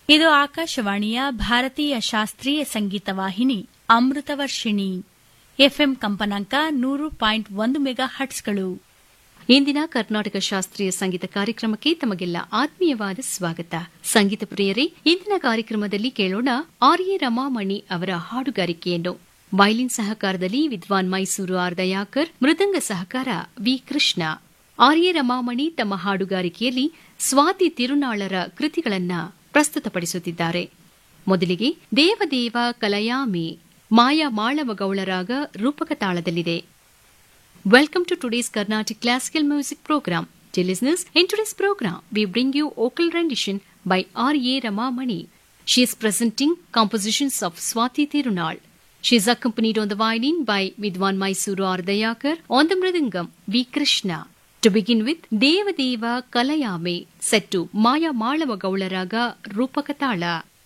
ಇದು ಆಕಾಶವಾಣಿಯ ಭಾರತೀಯ ಶಾಸ್ತ್ರೀಯ ಸಂಗೀತ ವಾಹಿನಿ ಅಮೃತವರ್ಷಿಣಿ ಎಫ್ಎಂ ಕಂಪನಾಂಕ ನೂರು ಪಾಯಿಂಟ್ ಒಂದು ಮೆಗಾ ಹಟ್ಸ್ಗಳು ಇಂದಿನ ಕರ್ನಾಟಕ ಶಾಸ್ತ್ರೀಯ ಸಂಗೀತ ಕಾರ್ಯಕ್ರಮಕ್ಕೆ ತಮಗೆಲ್ಲ ಆತ್ಮೀಯವಾದ ಸ್ವಾಗತ ಸಂಗೀತ ಪ್ರಿಯರೇ ಇಂದಿನ ಕಾರ್ಯಕ್ರಮದಲ್ಲಿ ಕೇಳೋಣ ಆರ್ ಎ ರಮಾಮಣಿ ಅವರ ಹಾಡುಗಾರಿಕೆಯನ್ನು ವೈಲಿನ್ ಸಹಕಾರದಲ್ಲಿ ವಿದ್ವಾನ್ ಮೈಸೂರು ಆರ್ ದಯಾಕರ್ ಮೃದಂಗ ಸಹಕಾರ V Krishna R A Ramamani ತಮ್ಮ ಹಾಡುಗಾರಿಕೆಯಲ್ಲಿ ಸ್ವಾತಿ ತಿರುನಾಳರ ಕೃತಿಗಳನ್ನ ಪ್ರಸ್ತುತಪಡಿಸುತ್ತಿದ್ದಾರೆ ಮೊದಲಿಗೆ ದೇವದೇವ ಕಲಯಾಮಿ ಮಾಯಾ ಮಾಳವ ಗೌಳರಾಗ ರೂಪಕ ತಾಳದಲ್ಲಿದೆ Welcome to today's Carnatic Classical Music Program. Dear listeners, in today's program, we bring you vocal rendition by R.A. Ramamani. She is presenting compositions of Swati Tirunal. She is accompanied on the violin by Vidwan Mysuru Ardayakar, on the mridangam V. Krishna. To begin with, Devadeva Kalayame, set to Maya Malava Gaularaga Rupakatala.